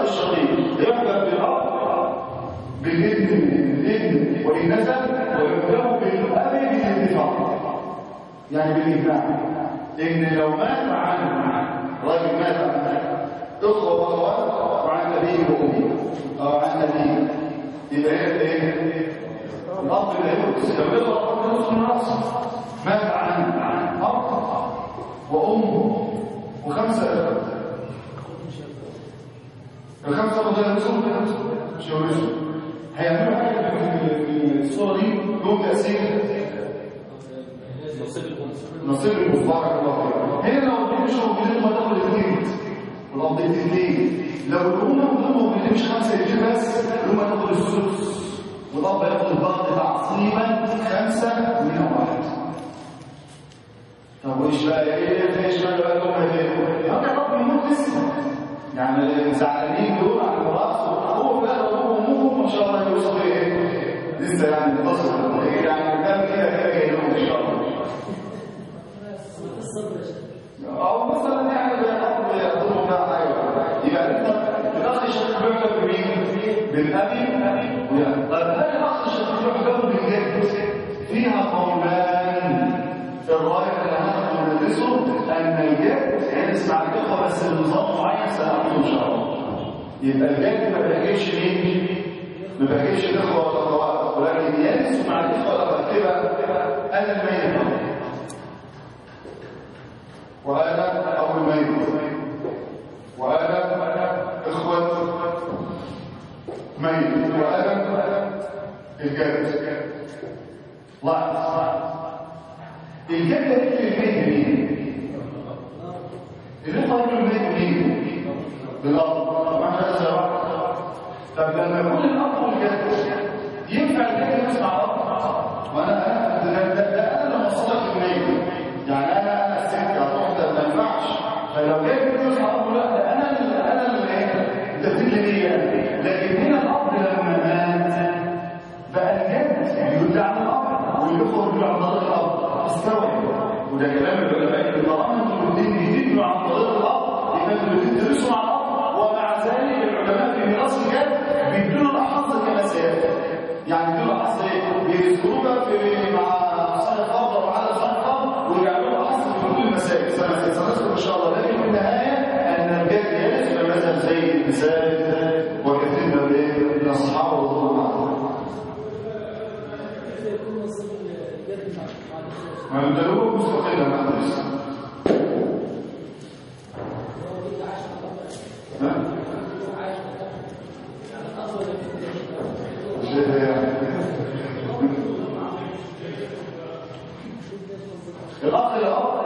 الشقيق يحكم بالأب بالابن بالابن وإن نزل ويحكم بالأب بالاتفاق يعني بالإجماع إن لو مات عن راجل مات عن أخوة وأخوات وعن أبيه وأمه أو عن أبيه يبقى هي إيه؟ الأب اللي هيورث لو يطلع نص من رأسه مات عن عن أب وأمه وخمسة الخمسة دول يورثوا مش يورثوا هيعملوا حاجة في الصورة دي لهم تأثير نصيب المبارك الله فيه هنا لو دول مش موجودين ما تاخد اثنين والأرض اثنين لو الأمة دول موجودين مش خمسة يجي بس الأمة تاخد السدس والأرض ياخد البعض تعصيبا خمسة من واحد طب وايش بقى ايه ايش بقى بقى الأمة دي؟ هذا رب يموت لسه يعني زعلانين دول على الراس هو بقى هو وامه ما شاء الله يوصل ايه لسه يعني انتصر يعني قدام كده كده جاي لهم ان شاء الله او مثلا يعني بيحط يقدموا بقى حاجه يبقى انت الاخ الشقيق بيحكم بمين؟ بالابي طيب هل الاخ الشقيق يحكم بالجد؟ فيها قولان الرايح اللي هناخده ندرسه ان الجد يرث مع الاخوه بس بنظام معين سنعرفه ان شاء الله يبقى الجد ما بيعجبش مين؟ ما بيعجبش الاخوه والاخوات ولكن يرث مع الاخوه والاخوات كده انا الميت وأنا أبو الميت وأنا إخوة ميت وأنا الجد لاحظ الجد يكفي الميت مين؟ الإخوة يكفي الميت مين؟ بالأرض ما هذا سواء طب لما يكون الأب والجد ينفع الجد يسمع الأب وأنا أنا ده ده أنا اللي وصلك الميت يعني أنا أنا السكة ما ينفعش فلو جاي فلوس هقول لا ده انا اللي انا اللي ايه انت بتدي ليا لكن هنا الاب لما مات بقى الجد يرد على الاب ويخرج عن طريق الاب استوعب وده كلام العلماء ان طالما انتوا الاثنين بيدلوا عن طريق الاب يبقى انتوا الاثنين تدرسوا مع الاب ومع ذلك العلماء في ميراث الجد بيدوا الاحظ كما سياتي يعني بيدوا الاحظ ايه؟ بيذكروها في مع صلاه الفرض وعلى صلاه الفرض ويجعلوا الاحظ في كل المسائل سنذكر ان شاء الله لكن في النهايه ان الجد يرث فمثل زي مثال وكثير من من الصحابه رضي الله عنهم ما يدلوه مستقلا عن الرسل الأخ الأب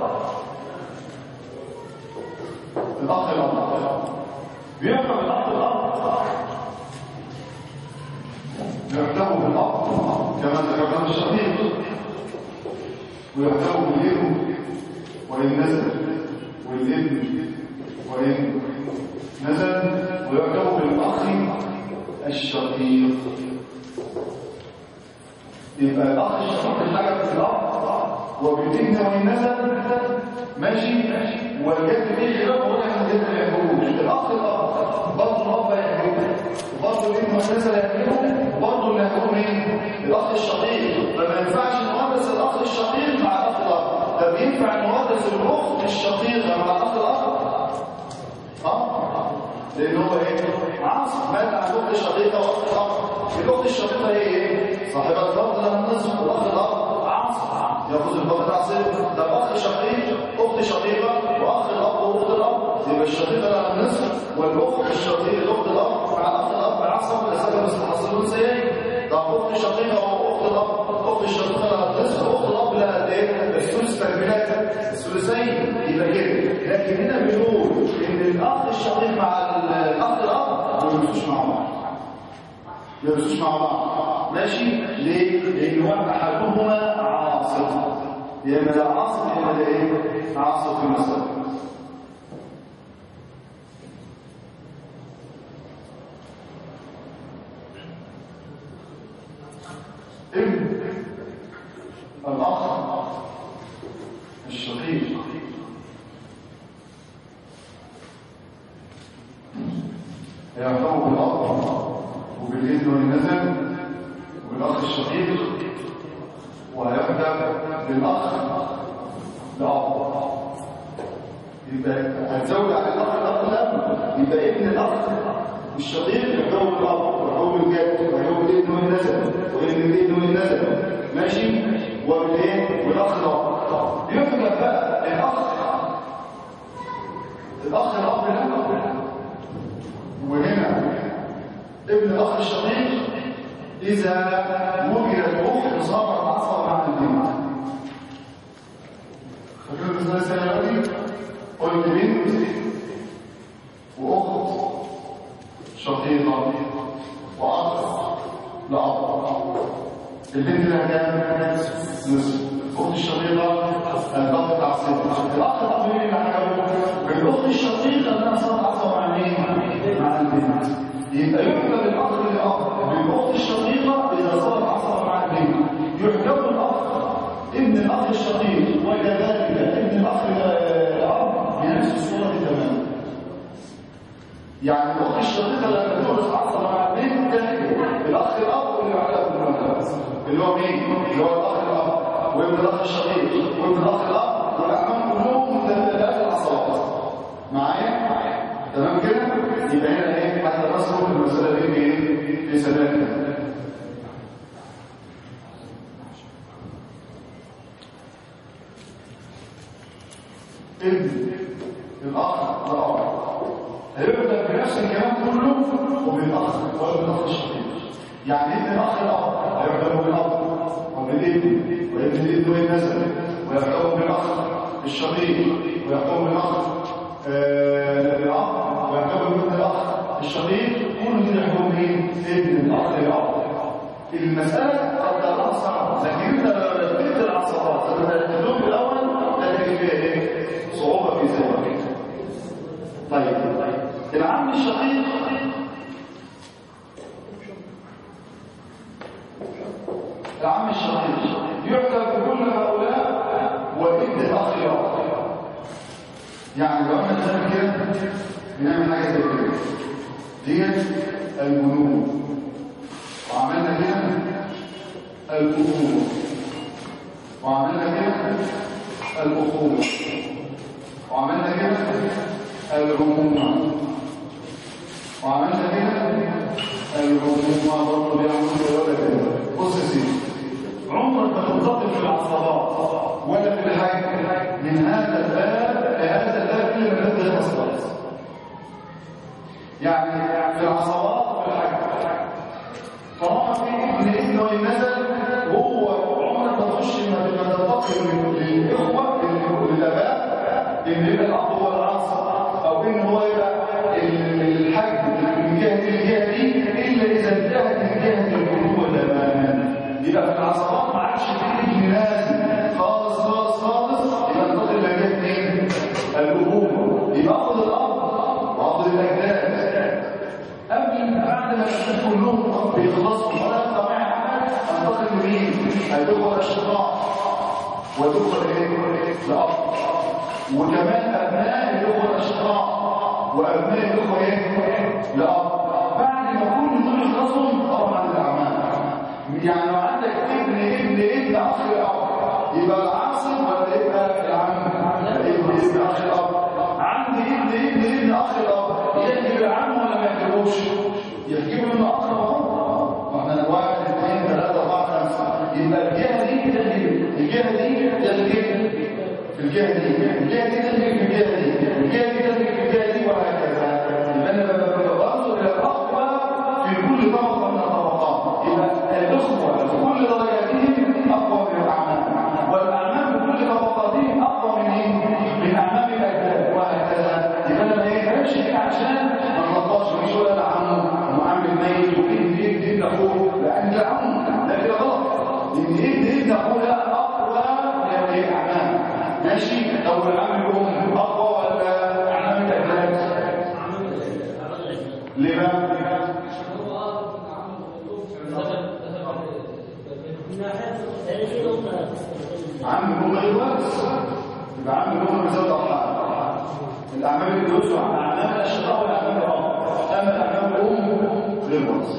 الأخ الأب بيفهم الأخ الأب يحتوي بالأب كما ذكرنا الشقيق ويحتوي بالابن وإن نزل والابن وإن نزل ويحتوي بالأخ الشقيق يبقى الأخ الشقيق الحاجة في الأب وبالابن وإن نزل ماشي والجد فيه خلاف ولا الجد ما يحبوش الاخ الاب برضه الاب يحبوه وبرضه الابن والنسل يحبوه وبرضه اللي يحبوه مين؟ الاخ الشقيق فما ينفعش نورث الاخ الشقيق مع الاخ الاب ده بينفع نورث الاخت الشقيقه مع الاخ الاب اه لان هو ايه؟ عاصم مات عن اخت الشقيقه واخت الاب الاخت الشقيقه هي ايه؟ صاحبه الفرد لها النصف والاخ الاب عاصم ياخذ الفرد تعصيب ده اخ شقيق اخت شقيقه واخ الاب واخت الاب يبقى الشقيقه لها النصف والاخت الشقيقه الاخت الاب مع الاخ الاب عصب لسبب مستحصل سيئ ده اخت شقيقه واخت الاب اخت الشقيقه لها النصف واخت الاب لها قد ايه الثلث تكملات الثلثين يبقى كده لكن هنا بنقول ان الاخ الشقيق مع الاخ الاب ما يمشوش مع بعض ما يمشوش مع بعض ماشي ليه لان هو احدهما عاصف يا اما ده عاصف يا اما ده ايه عاصف في المسألة ابن الاخ الشقيق هيحكموا بالأب وبالإذن والنزل وبالأخ الشقيق وهيحكم بالأخ لأب يبقى هتزود على الأخ الأخ ده يبقى ابن الأخ والشقيق يحكموا بالأب ويحكموا بالجد ويحكموا بالإذن والنزل وابن الإذن والنزل ماشي وبالايه والاخ الاب يحكم بقى الاخ الاخ الاب له وهنا ابن الاخ الشقيق اذا وجدت اخت صار العصر مع البنت فاكر المثال السنه دي قلت بنت واخت شقيقه واخ لاب البنت لها كام نصف اخت الشقيقه الضغط تعصيب الاخ الاب مين اللي حكمه بالاخت الشقيقه انها صارت عصا مع مين مع البنت يبقى يحكم الاخ للاب بالاخت الشقيقه اذا صارت عصا مع البنت يحكم الاخ ابن الاخ الشقيق وكذلك ابن الاخ الاب بنفس الصوره تماما يعني الاخت الشقيقه لما تورث عصا مع البنت تحكم الاخ الاب واللي بعدها اللي هو مين؟ اللي هو الاخ الاب وابن الاخ الشقيق وابن الاخ الاب والاعمام كلهم متبادلات العصابات معايا؟ تمام كده؟ يبقى هنا ايه؟ احنا نصرف المساله دي بايه؟ في سبيل ابن الاخ الاب هيبدا بنفس الكلام كله وبالاخ وابن الاخ الشقيق يعني ابن الاخ الاب هيعتبر بالاب وبالابن وابن الابن والنسب ويحكم بالاخ الشقيق ويحكم بالاخ الاب ويحكم بابن الاخ الشقيق كل دول يحكم مين؟ ابن الاخ الاب المساله قد تراها صعبه لكن انت لو رتبت العصبات لما رتبتهم الاول هتجد فيها ايه؟ صعوبه في ذلك طيب العم الشقيق العم الشقيق يحكم بكل هؤلاء وابن الاخ الاب يعني لو احنا بنعمل كده بنعمل حاجه زي كده ديت البنوك وعملنا كده الاخوه وعملنا كده الاخوه وعملنا كده العمومه وعملنا كده العمومه برضه بيعملوا كده ولا كده بص يا سيدي عمرك ما تنتقل في العصابات ولا في الحج من هذا الباب لهذا الباب الا من هذه المصلحه يعني في العصابات وفي الحج طالما في ابن ابن والنزل هو عمرك ما تخش ما تنتقل للاخوه للاباء ان يبقى الاب هو العاصر او ان هو يبقى الحج من جهه الجهه دي الا اذا انتهت من جهه الابوه تماما يبقى في العصابات ما عادش في ابن لازم خالص خالص خالص يبقى انتقل لجهه مين؟ الابوه يبقى اخذ الاب واخذ الاجداد قبل بعد ما الشيخ كلهم بيخلصوا ولا يبقى معي عمل انتقل لمين؟ هيدخل اشقاء وتدخل ايه؟ لاب وكمان ابناء الاخوه الاشقاء وابناء الاخوه ايه؟ لاب بعد ما كل دول يخلصوا طبعا الاعمال يعني لو عندك ابن ابن ابن اخ الاب يبقى العاصم ولا يبقى العم؟ ابن ابن اخ الاب عندي ابن ابن ابن اخ الاب يحجب العم ولا ما يحجبوش؟ يحجبوا انه اقرب اهو واحنا واحد اثنين ثلاثه اربعه خمسه يبقى الجهه دي تحجب الجهه دي تحجب في الجهه دي الجهه دي تحجب في الجهه دي الجهه دي تحجب في الجهه دي وهكذا يبقى انا بنظر الى الاقوى في كل طبقه من الطبقات يبقى الاخوه في كل درجاتهم اقوى من الاعمام والاعمام في كل طبقاتهم اقوى من ايه؟ من اعمام الاجداد وهكذا يبقى انا ما يفهمش كده عشان ما نغلطش مش ولا العم وعم الميت وابن ابن ابن اخوه لان ده عم ده كده غلط لان ابن ابن اخوه ده اقوى من الاعمام ماشي طب العم الام اقوى ولا اعمام الاجداد؟ ليه بقى؟ عم الام الوارث يبقى عم الام بيزود اضحى الاعمال اللي بيوزع اعمال الاشقاء والاعمال الاب اما الاعمال للوصف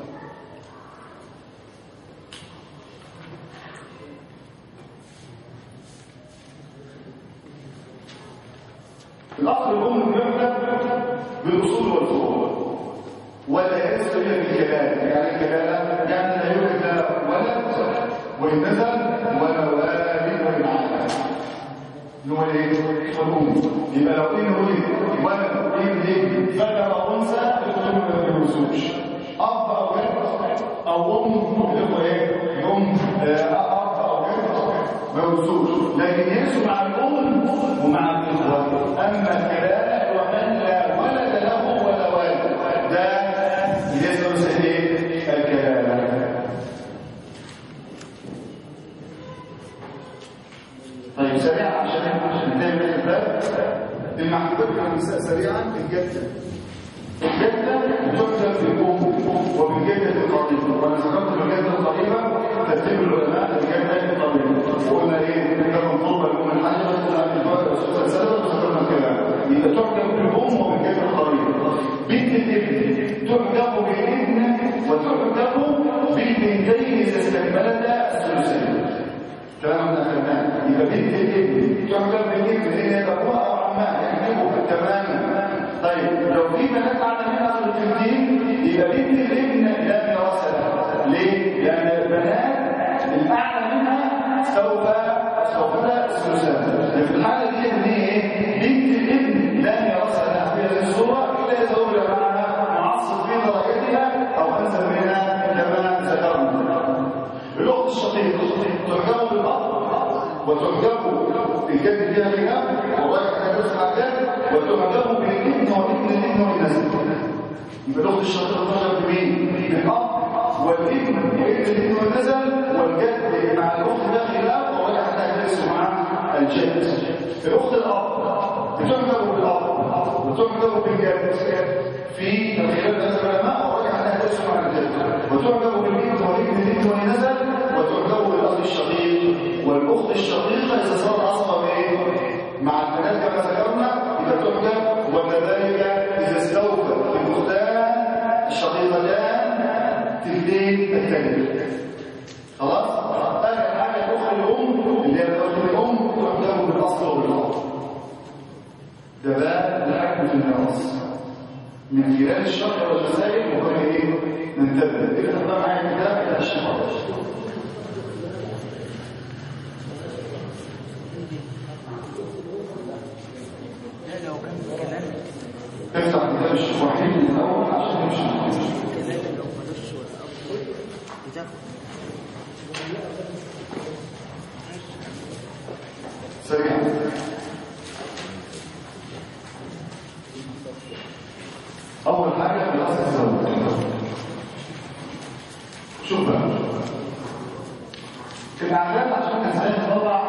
الأصل الأم يبدأ بالأصول والفروع ولا يسري بالكلام يعني الكلام يعني لا يوجد ولد وإن نزل ولا والد وإن عاد هو الايه؟ الأم يبقى لو إن ولد ولد ابن ذكر أنثى الأم ما بيوصوش أب أو جد أو أم اللي إيه؟ أم أب أو جد ما يوصوش لكن يرثوا مع الأم ومع الإخوة أما الكلام ومن لا ولد له ولا والد ده يثبت ايه الكلام طيب سريعا عشان عشان ننتهي من الباب المحبوبات عن النساء سريعا الجده الجده تكتب بالام وبالجده القريبه وانا ذكرت بالجده القريبه ترتيب العلماء الجده القريبه وقلنا ايه ده منظومه الام الحاجه الرسول صلى الله عليه وسلم ذكرنا الكلام يبقى تحكم بالام وبالجده القريبه بنت الابن تحكم بالابن وتحكم بالبنتين اذا استكملتا الثلثين كلام احنا خدناه يبقى بنت الابن تحكم بالابن لان هي ابوها او عمها يحكموا تماما طيب لو في بنات اعلى منها البنتين يبقى بنت الابن لا ميراث لها ليه؟ لان البنات الاعلى منها سوف سوف الثلثان في الحاله دي ان هي ايه؟ بنت الابن لا ميراث لها في هذه الصوره الا اذا وجد معها معصب في درجتها او انزل منها كما ذكرنا الاخت الشقيقه تحكم بالاب وتحكم بالجد فيها الاب ورايح تسمع جد وتحكم بالابن وابن الابن والنسب يبقى الاخت الشقيقه تحكم بمين؟ بالاب والابن وابن الابن والنسب والجد مع الاخت داخل الاب ورايح تجلس مع الجد الاخت الاب بتحكم بالاب وتحكم بالجد في الخلاف بين العلماء وراجع انها تسمع عن الجد وتحكم بالابن والابن الابن والنسب وتحكم بالاخ الشقيق والاخت الشقيقه اذا صارت عصبه بايه؟ مع البنات كما ذكرنا اذا تحكم وكذلك اذا استوفى الاختان الشقيقتان تلتين الكلمه خلاص؟ اخر حاجه الاخت الام اللي هي الاخت الام تحكم بالاصل وبالاب ده بقى الحكم في الميراث من خلال الشرح والمسائل وكان ايه ننتبه اذا تبقى معايا كتاب الى الشرح افتح كتاب الشرحين من الاول عشان نمشي سريعا أول حاجة دراسة الزوج شوف بقى الأعداد عشان إزاي نطلع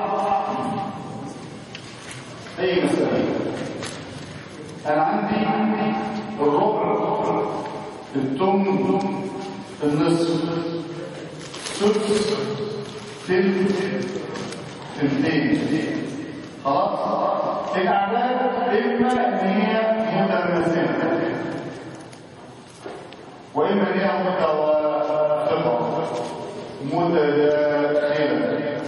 أي مسألة أنا عندي الربع التمن النصف سدس تلت تلتين خلاص الأعداد إما إن هي متماثلة وإما أن هي متوافقة متداخلة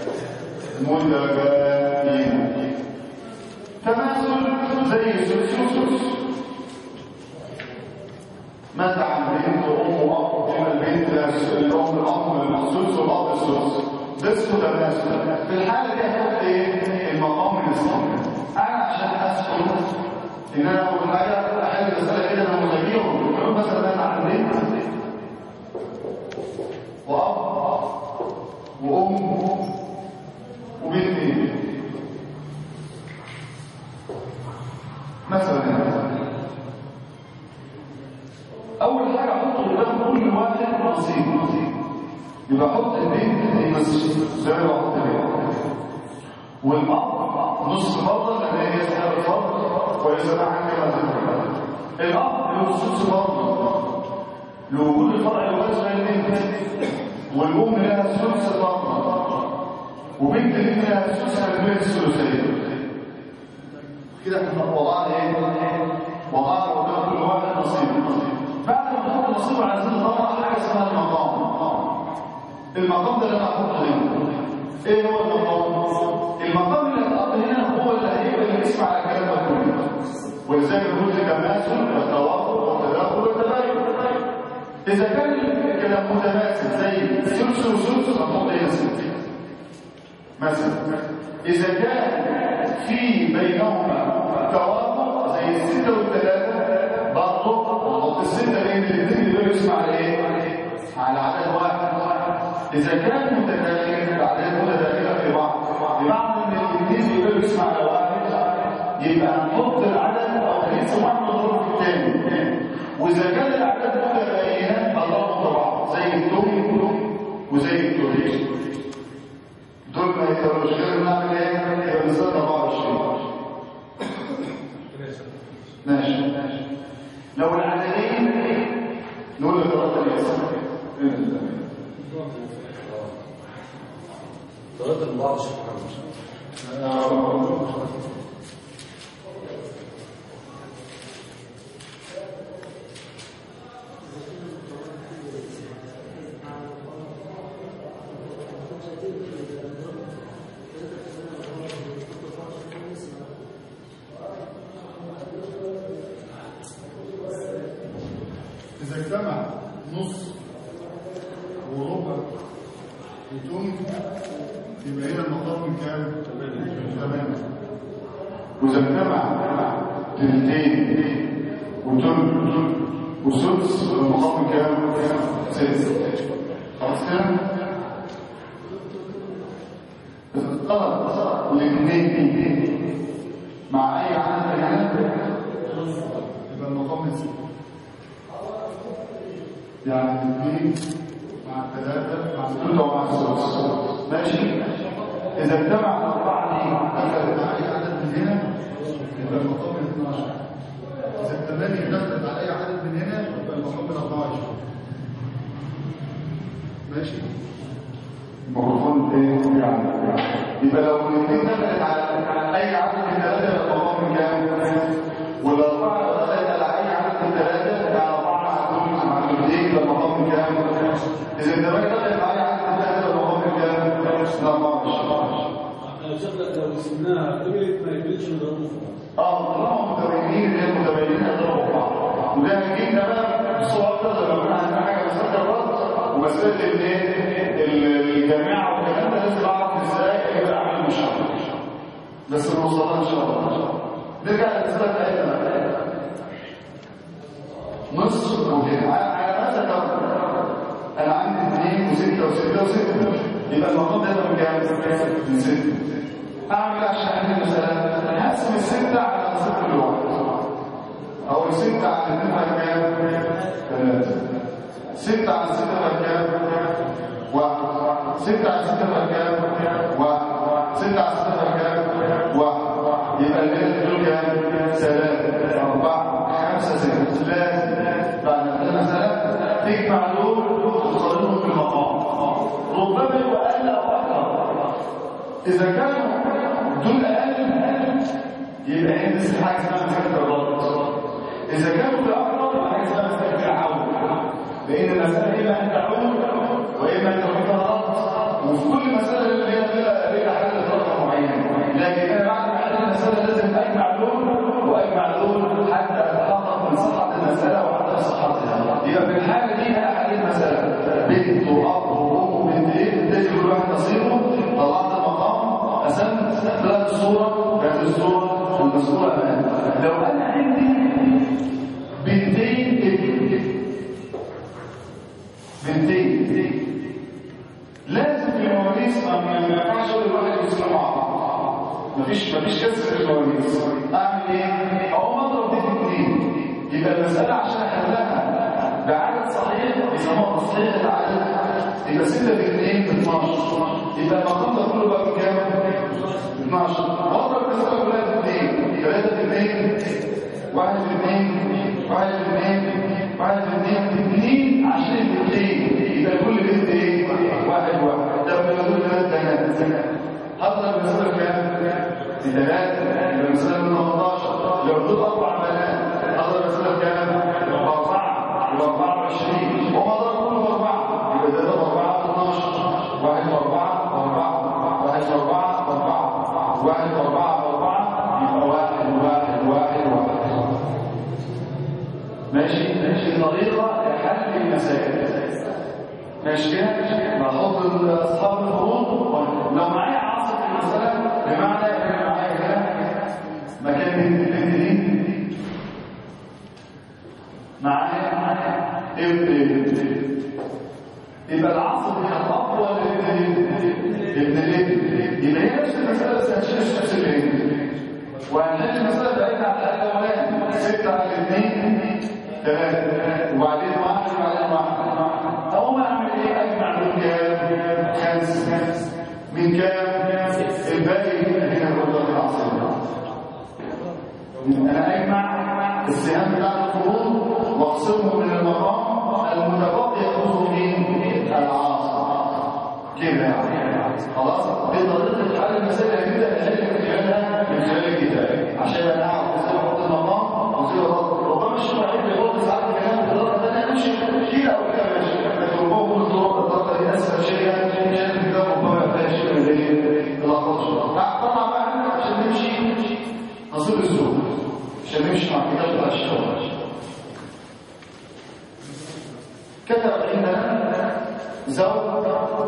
متباينة تماثل زي سلسوس ماذا عن بنت أم وأب إما البنت الأم الأم السدس والأب السدس ده اسمه تماثل في الحالة دي هتحط إيه؟ المقام الإسلامي أنا عشان أسكت إن أنا أقول حاجة أحل مسألة كده أنا مغيرهم يقول مثلا أنا عن بنت وأب وأم وبنتين مثلا أول حاجة أحط قدام كل واحد نصيب يبقى أحط البنت النصيب زي ما أحط البنت والأب نص فرضا لأن هي سهل الفرض وليس معها كما ذكر الأب له نص فرضا لوجود الفرع الوارث بين البنت والأم لها ثلث فرضا وبنت الابن لها ثلث من الثلثين كده احنا وضعنا ايه؟ وضعنا قدام كل واحد نصيب بعد ما تحط نصيب على اسمها المقام المقام ده اللي انا هحطه هنا ايه هو المقام المقام اللي هيتحط هنا هو اللي هيبقى اللي يسمع على الكلام ده كله ولذلك نقول التماثل والتوافق والتداخل والتباين اذا كان الكلام متماثل زي ثلث وثلث هنحط هنا ست مثلا اذا كان في بينهما توافق زي الستة والثلاثة برضه نحط الستة بين الاثنين اللي دول يسمع على ايه؟ على عدد واحد إذا كان متداخل بعدين متداخلة في بعض بمعنى إن الاثنين يقدروا يسمع على واحد يبقى نحط العدد أو نقسم واحد نضرب في الثاني وإذا كان الأعداد متباينة نضربهم في بعض زي التوم وزي التوريش دول ما يقدروش غير نعمل ايه؟ يبقى نزلنا 24 ماشي ماشي لو العددين نقول لثلاثة اليسار ثلاثة من بعض الشيخ محمد إذا اجتمع نص وربع وتم يبقى هنا المقام كام؟ تمام وإذا اجتمع تلتين وتم وسدس المقام كام؟ ست خلاص كده؟ إذا اختلط الاثنين مع أي عدد من العدد يبقى المقام ست يعني الاثنين مع الثلاثة مع الثلثة ومع السدس ماشي إذا اجتمع الأربعة دي دخلت مع أي عدد من هنا يبقى المقام 12 إذا الثمانية دخلت على أي عدد من هنا يبقى المقام 14 ماشي الميكروفون ايه يعني يبقى لو الاثنين دخلت على اي عدد من ثلاثه يبقى المقام كام؟ والاربعه دخلت على اي عدد من ثلاثه يبقى اربعه مع الثلث مع الثلثين يبقى المقام كام؟ اذا الثمانيه دخلت على اي عدد من ثلاثه يبقى المقام كام؟ 14 احنا شغلك لو قسمناها قبلت ما يقبلش نضربه في بعض اه طالما متباينين اللي هم متباينين يضربوا بعض وده هيجينا بقى الصور ده لما كنا عندنا حاجه مساله الرد ومساله الايه الجامعه والكلام ده لازم اعرف ازاي اجيب اعمل مشاركه بس نوصلها ان شاء الله نرجع للمساله بتاعتنا نص وكده على ماذا تقدر انا عندي اثنين وسته وسته وسته يبقى المفروض ده من كام؟ من سته اعمل عشان اعمل مثلا هقسم الستة على الصفر الواحد او الستة على الاثنين على كام؟ ثلاثة ستة على ستة على كام؟ واحد ستة على ستة على كام؟ واحد ستة على ستة على كام؟ واحد يبقى الليل دول كام؟ ثلاثة أربعة خمسة ستة لازم بعد ما مثلا تجمع دول وتصلهم في المقام ربما يبقى أقل أو أكثر إذا كانوا دول أقل يبقى عندنا حاجة اسمها مسألة الرد إذا كانوا في أكثر حاجة اسمها مسألة العون لأن المسألة إما أن تعود وإما أن تكون فيها رد وفي كل مسألة اللي هي لها لها حالة رد معينة لكن أنا بعد ما أحل المسألة لازم أجمع دول وأجمع دول حتى أتحقق من صحة المسألة وعدم صحتها يبقى في الحالة دي أنا حليت مسألة بنت وأب وأم وبنتين تجي كل واحد نصيبه طلعت المقام قسمت ثلاث صورة هذه الصورة المذكورة الآن لو أنا عندي بنتين ابن بنتين لازم في المواريث ما ما ينفعش كل واحد يسمع مع بعض مفيش مفيش كسر في المواريث اعمل ايه؟ اقوم اضرب دي باثنين يبقى المسألة عشان احلها بعدد صحيح يسموها تصحيح العدد يبقى 6 باثنين ب 12 يبقى المفروض ده كله بقى بكام؟ 12 واضرب المسألة كلها باثنين 3 باثنين 1 باثنين 1 باثنين 1 باثنين اثنين عشان الاثنين يبقى كل بنت ايه؟ واحد واحد ده من دول ثلاث بنات هضرب المسألة كام؟ بثلاثة يبقى المسألة من 18 لو دول أربع بنات هضرب المسألة كام؟ بأربعة يبقى 24 وما ضرب كله ماشي ماشي طريقة لحل المسائل ماشي كده بحط اصحاب الفروض لو معايا عاصف في المسألة بمعنى يبقى معايا كده مكان بنت البنت دي معايا معايا ابن يبقى العاصف من الاب ولا ابن ابن الابن يبقى هي نفس المسألة بس هنشيل نفس الابن وهنحل المسألة بتاعتنا على الأولاني ستة على الاثنين ثلاثة وبعدين واحد وبعدين واحد أقوم أعمل إيه؟ أجمع من كام؟ خمس من كام؟ الباقي هنا برضه العاصمة أنا أجمع السهام بتاع الفروض وأقسمه من المقام المتبقي يأخذه مين؟ العاصمة كده يعني خلاص دي طريقة حل المسائل اللي هنبدأ نحل من خلالها من خلال الكتاب عشان أنا أعرف إزاي أحط المقام وإزاي أحط ربما الشيخ وحيد بيقول ساعات كلام بطريقة ثانية ماشي كده أو كده ماشي لكن ربما كل طرق الطريقة دي أسهل شيء عشان الكتاب ربما يحتاج شيء من اللخبطة شوية طبعا بقى احنا عشان نمشي نصيب الزوج عشان نمشي مع الكتاب بتاع الشغل كتب عندنا زوج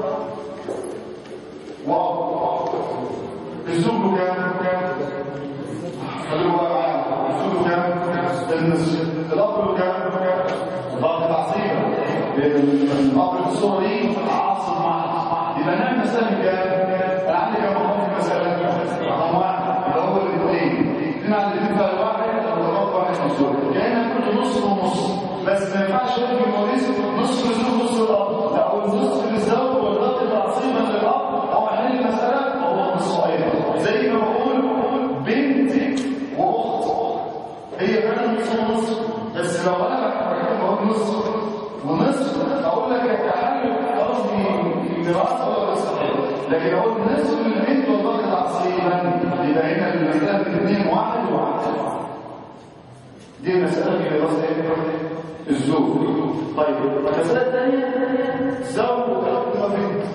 وأب الزوج كام كام خلينا بقى معايا الزوج كام النصف الأب كام كام ضغط تعصيبه الأب في الصورة دي عاصم معها يبقى نعمل مسألة كام أنا عندي كام رقم في المسألة رقم واحد اللي هو الاثنين الاثنين على الاثنين فرق واحد والرقم واحد في الزوج كأنك كنت نص ونص بس ما ينفعش في المواريث نص للزوج نص للأب لا هو النصف للزوج والضغط تعصيبا للأب أو حل المسألة هو نص أيضا زي ما بقول بنت وأخت هي فعلا نص ونص بس لو أنا بكتب نص ونصف أقول لك التحلل قصدي الميراث ولا صحيح لكن أقول نصف البنت والضغط تعصيبا يبقى هنا المسألة الاثنين واحد وواحد دي المسألة في دراسة الزوج طيب المسألة الثانية زوج وبنت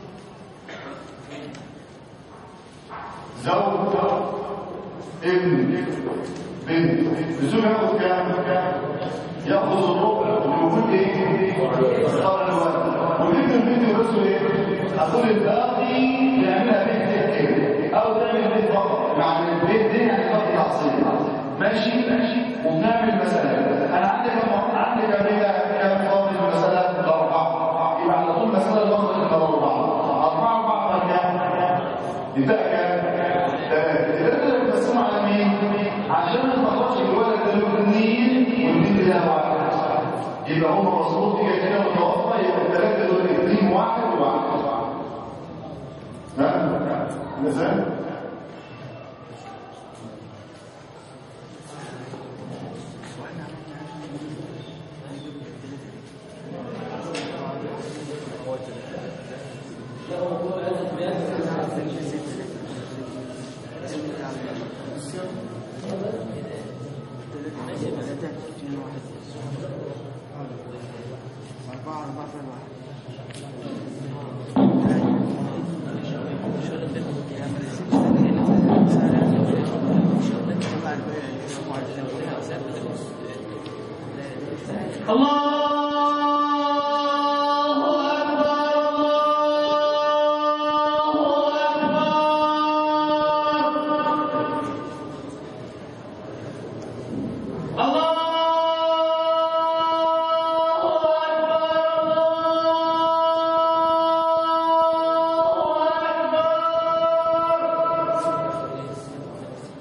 زوج ابن بنت الزوج ياخد كام ياخذ الربع ويقول ايه طبعا وبنت البنت يرسل ايه اقول الباقي يعملها بنت كده او تعمل بنت فقط يعني البنت دي يعني فقط تعصيب ماشي ماشي وبنعمل مسألة انا عندي كم عندي كم هنا كم فاضل المسألة الأربعة يبقى على طول مسألة المخرج الأربعة أربعة أربعة كام يبقى كام ثلاثة ثلاثة بتقسموا على مين عشان ما تخرجش الولد ده له اثنين والبنت لها واحد يبقى هم مظبوط كده كده متوفى يبقى الثلاثة دول اثنين واحد وواحد ها مثلا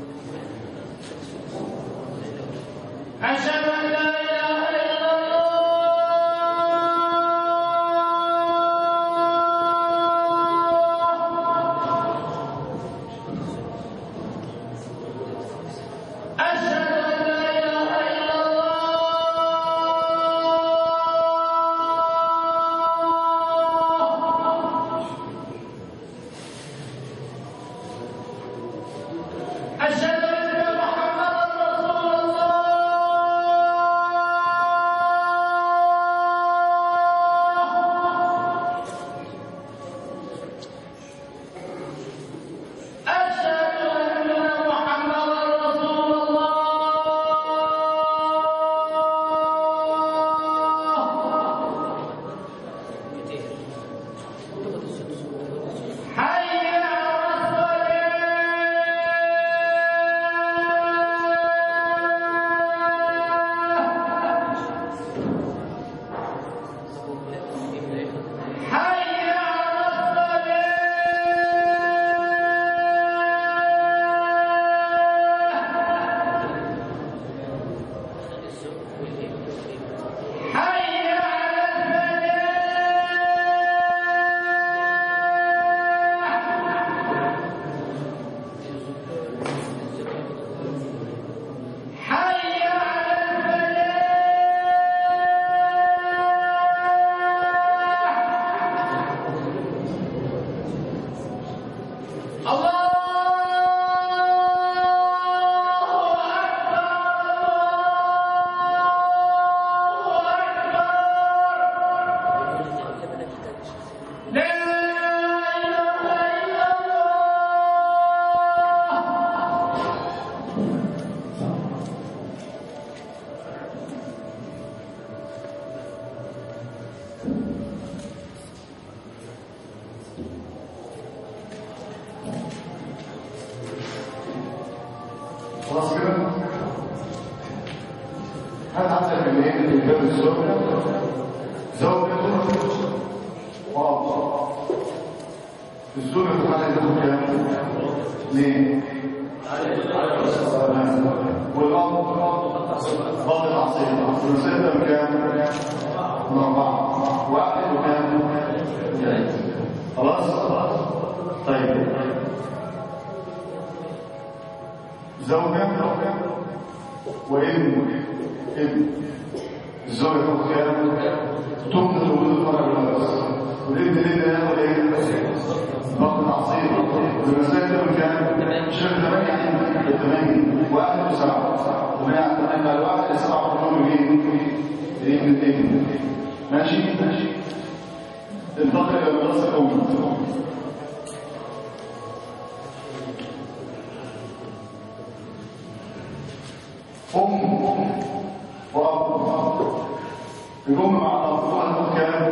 أشهد أن لا إله إلا الله حسب اللي هي الباب الزوجة زوجة وأب الزوجة في الحالة دي تاخد كام؟ اثنين والأب باطل عصير ثلاثية بكام؟ من أربعة واحد وكام؟ ثلاثة خلاص؟ طيب زوجة وابن ابن الزوجة تاخد كام؟ تمن وجود الفرع بالنفس والابن الابن ياخد ايه؟ باطل عصير والمسائل من كام؟ شهر ثمانية يعني ثمانية واحد وسبعة ومعنى ثمانية الواحد السبعة كلهم مين؟ ابن الابن ماشي؟ ماشي انتقل الى المدرسة الأولى أم وأب الأم مع الأب هتاخد كام؟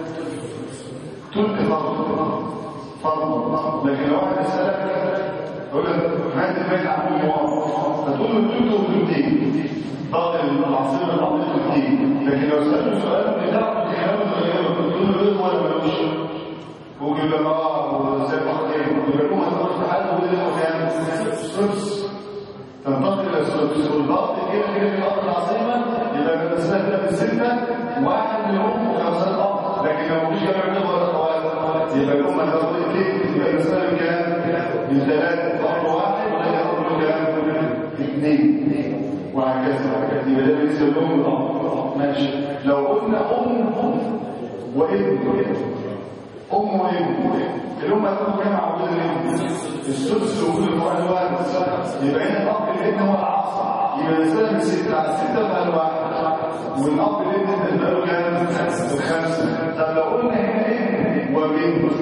تلك فرض فرض لكن لو واحد يسألك يقول لك هات البيت عن أم وأب فتقول له تلك وتلتين ضغط العصير العظيم تلتين لكن لو سألته سؤال بتاعه بخلاف الغيره تقول له إيه ولا ملوش ويقول لك اه زي ما قلت يبقى الأم هتخش في حاله ويقول له كام؟ سدس تنتقل الى السدس والضغط كده كده في الارض العظيمه يبقى من السنه من سته واحد منهم وخمسه الارض لكن لو مفيش جمع بيض ولا اخوات يبقى الام هتاخد اثنين يبقى المساله كام؟ من ثلاثه ارض واحد ولا ياخد كام؟ اثنين وهكذا يبقى ده بالنسبه للام والاب ماشي لو قلنا ام وابن ام وابن الام هتاخد كام عبود الابن؟ السدس وكل الفرع الواحد يبقى هنا الاب الابن هو العصر يبقى الانسان من سته على سته بقى الواحد والاب الابن ده له كام؟ الخمسه طب لو قلنا هنا ابن وبنت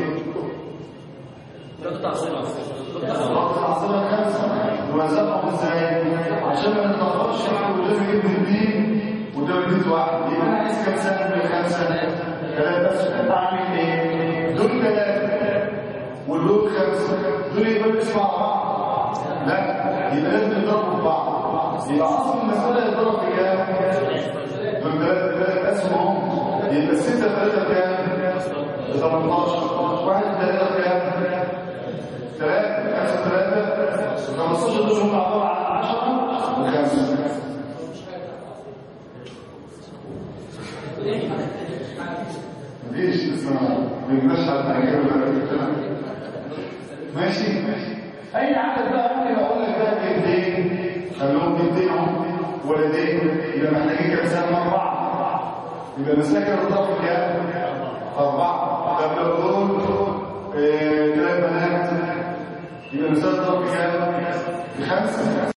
نقطع صلة الضغط العصبة الخمسة نوزعهم ازاي؟ عشان ما نتلخبطش مع قدام ابن الدين وقدام بنت واحد يبقى انا عايز كام سنة من الخمسة؟ ثلاثة بس اعمل ايه؟ دول ثلاثة والدول خمسة دول يبقى بيسمعوا بعض لا يبقى لازم يضربوا في بعض يبقى اصل المسألة يضرب في كام؟ دول ثلاثة ثلاثة اسهم يبقى الستة ثلاثة كام؟ 18 واحد ثلاثة كام؟ ثلاثة خمسة ثلاثة 15 دول هم عبارة عن 10 وخمسة مفيش لسه ما بيبقاش على الحاجات ماشي ماشي اي عدد بقى ممكن اقول لك ده بنتين خلوهم بنتين اهو ولدين يبقى محتاجين كام سنه اربعه يبقى مساكن الضغط كام؟ اربعه طب لو دول ثلاث بنات يبقى مساكن الضغط كام؟ خمسه